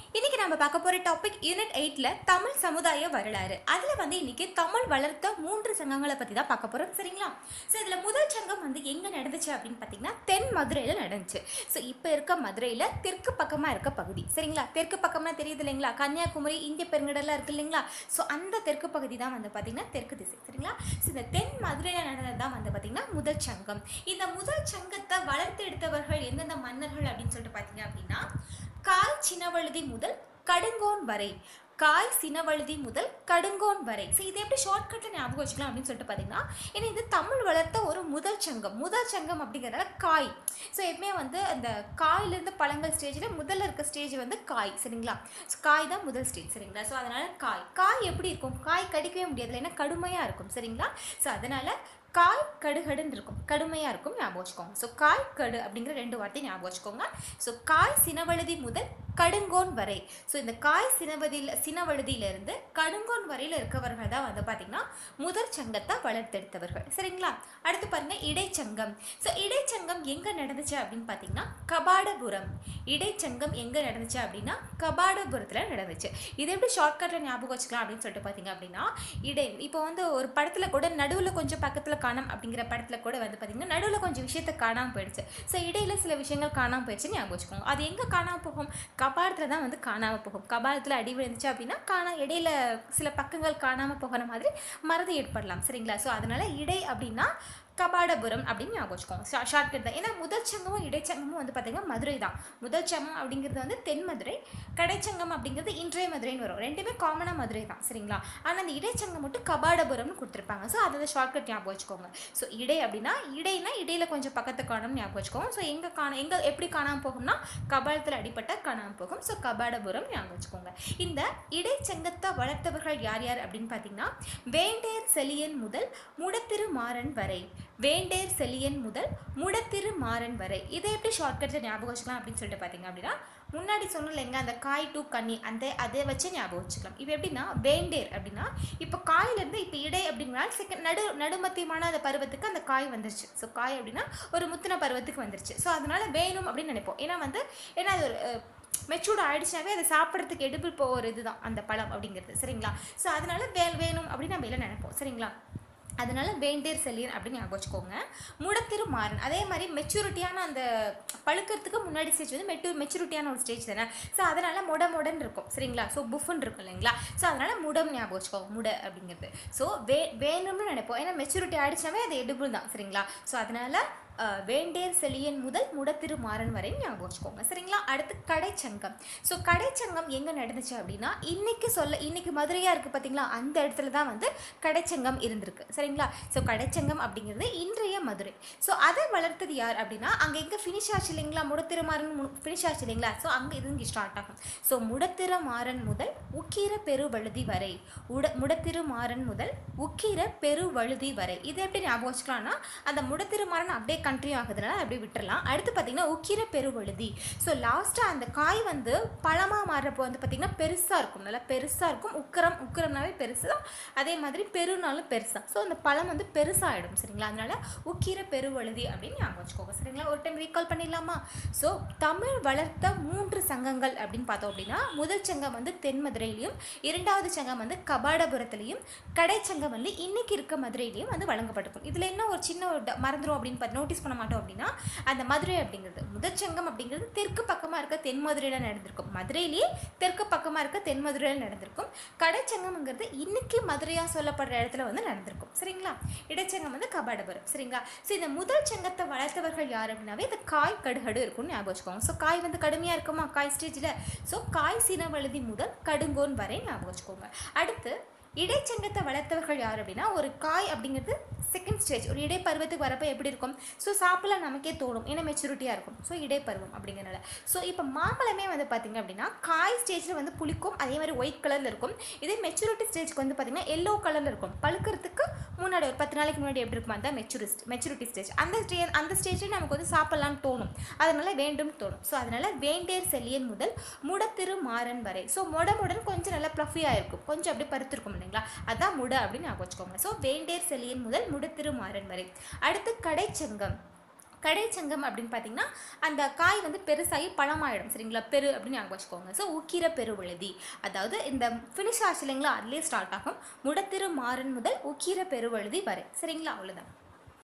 இன்னைக்கு நம்ம பார்க்க போற டாபிக் யூனிட் எயிட்ல தமிழ் சமுதாய வரலாறு அதுல வந்து இன்னைக்கு தமிழ் வளர்த்த மூன்று சங்கங்களை பத்தி தான் பார்க்க போறோம் சரிங்களா ஸோ இதுல முதல் சங்கம் வந்து எங்க நடந்துச்சு அப்படின்னு பார்த்தீங்கன்னா தென் மதுரையில நடந்துச்சு ஸோ இப்போ இருக்க மதுரையில தெற்கு பக்கமா இருக்க பகுதி சரிங்களா தெற்கு பக்கமா தெரியுது இல்லைங்களா கன்னியாகுமரி இந்திய பெருங்கடலாம் இருக்கு இல்லைங்களா ஸோ அந்த தெற்கு பகுதி தான் வந்து பார்த்தீங்கன்னா தெற்கு திசை சரிங்களா ஸோ இந்த தென் மதுரையில் நடந்தது தான் வந்து பார்த்தீங்கன்னா முதல் சங்கம் இந்த முதல் சங்கத்தை வளர்த்து எடுத்தவர்கள் எந்தெந்த மன்னர்கள் அப்படின்னு சொல்லிட்டு பார்த்தீங்க அப்படின்னா காய் சினவழுதி முதல் கடுங்கோன் வரை காய் சினவழுதி முதல் கடுங்கோன் வரை ஸோ இதை எப்படி ஷார்ட்கட்டில் ஞாபகம் வச்சுக்கலாம் அப்படின்னு சொல்லிட்டு பார்த்தீங்கன்னா ஏன்னா இது தமிழ் வளர்த்த ஒரு முதல் சங்கம் முதல் சங்கம் அப்படிங்கிறதால காய் ஸோ எப்பவுமே வந்து அந்த காயிலிருந்து பழங்கள் ஸ்டேஜில் முதல்ல இருக்க ஸ்டேஜ் வந்து காய் சரிங்களா ஸோ காய் தான் முதல் ஸ்டேஜ் சரிங்களா ஸோ அதனால் காய் காய் எப்படி இருக்கும் காய் கடிக்கவே முடியாது ஏன்னா கடுமையாக இருக்கும் சரிங்களா ஸோ அதனால் காய் கடுகடுன்னு இருக்கும் கடுமையாக இருக்கும் ஞாபகம் வச்சுக்கோங்க ஸோ காய் கடு அப்படிங்கிற ரெண்டு வார்த்தை ஞாபகம் வச்சுக்கோங்க ஸோ காய் சினவழுதி முதல் கடுங்கோன் வரை ஸோ இந்த காய் சினவதியில் சினவழுதியிலிருந்து கடுங்கோன் வரையில் இருக்கவர்கள் தான் வந்து பார்த்திங்கன்னா முதற் சங்கத்தை வளர்த்தெடுத்தவர்கள் சரிங்களா அடுத்து பாருங்க இடைச்சங்கம் ஸோ இடைச்சங்கம் எங்கே நடந்துச்சு அப்படின்னு பார்த்தீங்கன்னா கபாடபுரம் இடைச்சங்கம் எங்கே நடந்துச்சு அப்படின்னா கபாடபுரத்தில் நடந்துச்சு இது எப்படி ஷார்ட்கட்டில் ஞாபகம் வச்சுக்கலாம் அப்படின்னு சொல்லிட்டு பார்த்தீங்க அப்படின்னா இடை இப்போ வந்து ஒரு படத்தில் கூட நடுவில் கொஞ்சம் பக்கத்தில் காணோம் அப்படிங்கிற படத்தில் கூட வந்து பார்த்தீங்கன்னா நடுவில் கொஞ்சம் விஷயத்த காணாமல் போயிடுச்சு ஸோ இடையில சில விஷயங்கள் காணாமல் போயிடுச்சு ஞாபகம் வச்சுக்கோங்க அது எங்கே காணாமல் போகும் கபாலத்தில் தான் வந்து காணாமல் போகும் கபாலத்தில் அடி விழுந்துச்சு அப்படின்னா காணா இடையில சில பக்கங்கள் காணாமல் போகிற மாதிரி மறதி ஏற்படலாம் சரிங்களா ஸோ அதனால இடை அப்படின்னா கபாடபுரம் அப்படின்னு ஞாபகம் வச்சுக்கோங்க ஷா ஷார்ட்கட் தான் ஏன்னா முதல் சங்கமும் இடைச்சங்கமும் வந்து பார்த்தீங்கன்னா மதுரை தான் முதல் சங்கம் அப்படிங்கிறது வந்து தென் மதுரை கடைச்சங்கம் அப்படிங்கிறது இன்றைய மதுரைன்னு வரும் ரெண்டுமே காமனாக மதுரை தான் சரிங்களா ஆனால் அந்த இடைச்சங்கம் மட்டும் கபாடபுரம்னு கொடுத்துருப்பாங்க ஸோ அதை ஷார்ட்கட் ஞாபகம் வச்சுக்கோங்க ஸோ இடை அப்படின்னா இடைனா இடையில கொஞ்சம் பக்கத்து காணும் ஞாபகம் வச்சுக்கோங்க ஸோ எங்கே காண எங்கே எப்படி காணாமல் போகும்னா கபாலத்தில் அடிப்பட்ட காணாமல் போகும் ஸோ கபாடபுரம் ஞாபகம் வச்சுக்கோங்க இந்த இடைச்சங்கத்தை வளர்த்தவர்கள் யார் யார் அப்படின்னு பார்த்தீங்கன்னா வேண்டேர் செலியன் முதல் முடத்திரு மாறன் வரை வேண்டேர் செலியன் முதல் முடத்திரு மாறன் வரை இதை எப்படி ஷார்ட்கட்டில் ஞாபகம் வச்சுக்கலாம் அப்படின்னு சொல்லிட்டு பார்த்தீங்க அப்படின்னா முன்னாடி சொன்னோம் இல்லைங்க அந்த காய் டூ கன்னி அந்த அதை வச்சு ஞாபகம் வச்சுக்கலாம் இப்போ எப்படின்னா வேண்டேர் அப்படின்னா இப்போ காயிலேருந்து இப்போ இடை அப்படிங்கிறா செகண்ட் நடு நடுமத்தியமான அந்த பருவத்துக்கு அந்த காய் வந்துருச்சு ஸோ காய் அப்படின்னா ஒரு முத்தின பருவத்துக்கு வந்துருச்சு ஸோ அதனால வேணும் அப்படின்னு நினைப்போம் ஏன்னா வந்து ஏன்னா அது ஒரு மெச்சூர்ட் ஆயிடுச்சுனாவே அதை சாப்பிட்றதுக்கு எடுப்பு போகிற இதுதான் அந்த பழம் அப்படிங்கிறது சரிங்களா ஸோ அதனால வே வேணும் அப்படின்னு நம்ம எல்லாம் நினைப்போம் சரிங்களா அதனால வேண்டேர் செல்லியன் அப்படின்னு ஞாபகம் வச்சுக்கோங்க முடத்திரு மாறன் அதே மாதிரி மெச்சூரிட்டியான அந்த பழுக்கிறதுக்கு முன்னாடி ஸ்டேஜ் வந்து மெட்டு மெச்சூரிட்டியான ஒரு ஸ்டேஜ் தானே ஸோ அதனால முட முடன் இருக்கும் சரிங்களா ஸோ புஃபுன்னு இருக்கும் இல்லைங்களா ஸோ அதனால முடம் ஞாபகம் வச்சுக்கோங்க முட அப்படிங்கிறது ஸோ வே வேணும்னு நினைப்போம் ஏன்னா மெச்சூரிட்டி ஆயிடுச்சாவே அது எடுபிள் தான் சரிங்களா ஸோ அதனால அஹ், வேண்டேர் செலியன் முதல் முடத்திரு மாறன் வரை ஞாபகம் வச்சுக்கோங்க சரிங்களா அடுத்து கடைச்சங்கம் ஸோ கடைச்சங்கம் எங்கே நடந்துச்சு அப்படின்னா இன்னைக்கு சொல்ல இன்னைக்கு மதுரையாக இருக்குது பார்த்தீங்களா அந்த இடத்துல தான் வந்து கடைச்சங்கம் இருந்திருக்கு சரிங்களா ஸோ கடைச்சங்கம் அப்படிங்கிறது இன்றைய மதுரை ஸோ அதை வளர்த்தது யார் அப்படின்னா அங்கே எங்கே ஃபினிஷ் ஆச்சு இல்லைங்களா முடத்திருமாறன் ஃபினிஷ் ஆச்சு இல்லைங்களா ஸோ அங்கே இது இங்கே ஸ்டார்ட் ஆகும் ஸோ முடத்திரமாறன் முதல் உக்கிர பெருவழுதி வரை உட முடத்திருமாறன் முதல் உக்கிர பெருவழுதி வரை இது எப்படி ஞாபகம் வச்சுக்கலாம்னா அந்த முடத்திருமாறன் அப்படியே கண்டினியூ ஆகுதுனால அப்படியே விட்டுறலாம் அடுத்து பார்த்தீங்கன்னா உக்கிர பெருவழுதி ஸோ லாஸ்ட்டாக அந்த காய் வந்து பழமாக மாறுறப்போ வந்து பார்த்திங்கன்னா பெருசாக இருக்கும் நல்லா பெருசாக இருக்கும் உக்கரம் உக்கரம்னாவே பெருசு தான் அதே மாதிரி பெருனாலும் பெருசு தான் ஸோ அந்த பழம் வந்து பெருசாகிடும் சரிங்களா அதனால உக்கிர பெருவழுதி அப்படின்னு ஞாபகம் வச்சுக்கோங்க சரிங்களா ஒரு டைம் ரீகால் பண்ணிடலாமா ஸோ தமிழ் வளர்த்த மூன்று சங்கங்கள் அப்படின்னு பார்த்தோம் அப்படின்னா முதல் சங்கம் வந்து தென் மதுரையிலையும் இரண்டாவது சங்கம் வந்து கபாடபுரத்துலையும் கடைச்சங்கம் வந்து இன்னைக்கு இருக்க மதுரையிலையும் வந்து வழங்கப்பட்டிருக்கும் இதில் என்ன ஒரு சின்ன ஒரு ட- மறந்துரும் அப்படின்னு பார்த்து நோட்டீஸ் பண்ண மாட்டோம் அப்படின்னா அந்த மதுரை அப்படிங்கிறது முதற்சங்கம் அப்படிங்கிறது தெற்கு பக்கமாக இருக்க தென் மதுரையில் நடந்திருக்கும் மதுரையிலேயே தெற்கு பக்கமாக இருக்க தென் மதுரையில் நடந்திருக்கும் கடைச்சங்கம்ங்கிறது இன்னைக்கு மதுரையாக சொல்லப்படுற இடத்துல வந்து நடந்திருக்கும் சரிங்களா இடைச்சங்கம் வந்து கபாடபுரம் சரிங்களா ஸோ இந்த முதல் சங்கத்தை வளர்த்தவர்கள் யார் அப்படின்னாவே இந்த காய் கடுகடு இருக்கும்னு ஞாபகம் வச்சுக்கோங்க ஸோ காய் வந்து கடுமையாக இருக்குமா காய் ஸ்டேஜில் ஸோ காய் சினவழுதி முதல் கடுங்கோன் வரை ஞாபகம் வச்சுக்கோங்க அடுத்து இடைச்சங்கத்தை வளர்த்தவர்கள் யார் அப்படின்னா ஒரு காய் அப்படிங்கிறது செகண்ட் ஸ்டேஜ் ஒரு இடைப்பருவத்துக்கு வரப்போ எப்படி இருக்கும் ஸோ சாப்பிடலாம் நமக்கே தோணும் ஏன்னா மெச்சூரிட்டியாக இருக்கும் ஸோ இடைப்பருவம் அப்படிங்கிறனால ஸோ இப்போ மாம்பழமே வந்து பார்த்திங்க அப்படின்னா காய் ஸ்டேஜில் வந்து புளிக்கும் அதே மாதிரி ஒயிட் கலரில் இருக்கும் இதே மெச்சூரிட்டி ஸ்டேஜ்க்கு வந்து பார்த்திங்கன்னா எல்லோ கலரில் இருக்கும் பழுக்கிறதுக்கு முன்னாடி ஒரு பத்து நாளைக்கு முன்னாடி எப்படி இருக்கும் அந்த மெச்சூரிஸ்ட் மெச்சூரிட்டி ஸ்டேஜ் அந்த ஸ்டே அந்த ஸ்டேஜில் நமக்கு வந்து சாப்பிட்லான்னு தோணும் அதனால வேண்டும் தோணும் ஸோ அதனால வேண்டேர் செல்லியன் முதல் முடத்திரு மாறன் வரை ஸோ முடமுடன் கொஞ்சம் நல்லா ப்ளஃபியாக இருக்கும் கொஞ்சம் அப்படியே பருத்திருக்கும் இல்லைங்களா அதான் முட அப்படின்னு ஞாபகம் வச்சுக்கோங்க ஸோ வேண்டேர் செல்லியன் முதல் முடத்திரு மாறன் வரை அடுத்து கடைச்சங்கம் கடைச்சங்கம் அப்படின்னு பார்த்தீங்கன்னா அந்த காய் வந்து பெருசாகி பழமாயிடும் சரிங்களா பெரு அப்படின்னு ஞாபகம் வச்சுக்கோங்க ஸோ உக்கிர பெருவழுதி அதாவது இந்த ஃபினிஷ் ஆச்சு இல்லைங்களா அதுலேயே ஸ்டார்ட் ஆகும் முடத்திரு மாறன் முதல் உக்கிர பெருவழுதி வரை சரிங்களா அவ்வளோதான்